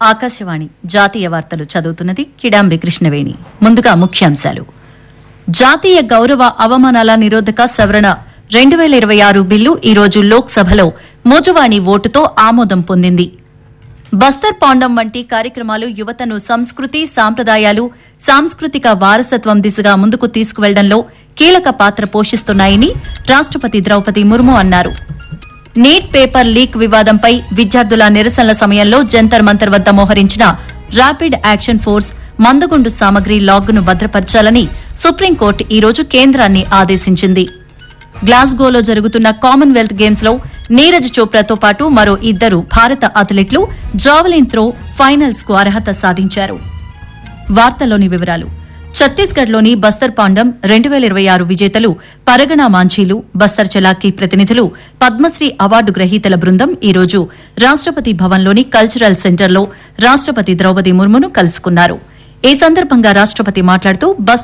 ఆకాశవాణి జాతీయ వార్తలు చదువుతున్నది కిడాంబి కృష్ణవేణి ముందుగా ముఖ్యాంశాలు జాతీయ గౌరవ అవమానాల నిరోధక సవరణ రెండు వేల ఇరవై ఆరు బిల్లు ఈ రోజు లోక్సభలో మోజువాణి ఓటుతో ఆమోదం పొందింది బస్తర్ పాండం వంటి కార్యక్రమాలు యువతను సంస్కృతి సాంప్రదాయాలు సాంస్కృతిక వారసత్వం దిశగా ముందుకు తీసుకువెళ్లడంలో కీలక పాత్ర పోషిస్తున్నాయని రాష్టపతి ద్రౌపది ముర్ము అన్నారు నీట్ పేపర్ లీక్ వివాదంపై విద్యార్థుల నిరసనల సమయంలో జంతర్ మంతర్ వద్ద మోహరించిన ర్యాపిడ్ యాక్షన్ ఫోర్స్ మందుగుండు సామగ్రి లాగ్ను భద్రపరచాలని సుప్రీంకోర్టు ఈ రోజు కేంద్రాన్ని ఆదేశించింది గ్లాస్గోలో జరుగుతున్న కామన్వెల్త్ గేమ్స్ లో నీరజ్ చోప్రాతో పాటు మరో ఇద్దరు భారత అథ్లెట్లు జావెలిన్ త్రో ఫైనల్స్ కు అర్హత సాధించారు వార్తలోని వివరాలు ఛత్తీస్గఢ్లోని బస్తర్ పాండం రెండు వేల ఇరవై ఆరు విజేతలు పరగణ మాంఝీలు బస్తర్ చలాకీ ప్రతినిధులు పద్మశ్రీ అవార్డు గ్రహీతల బృందం ఈ రోజు రాష్టపతి భవన్లోని కల్చరల్ సెంటర్లో రాష్టపతి ద్రౌపది ముర్మును కలుసుకున్నారు ఈ సందర్భంగా రాష్టపతి మాట్లాడుతూ బస్తర్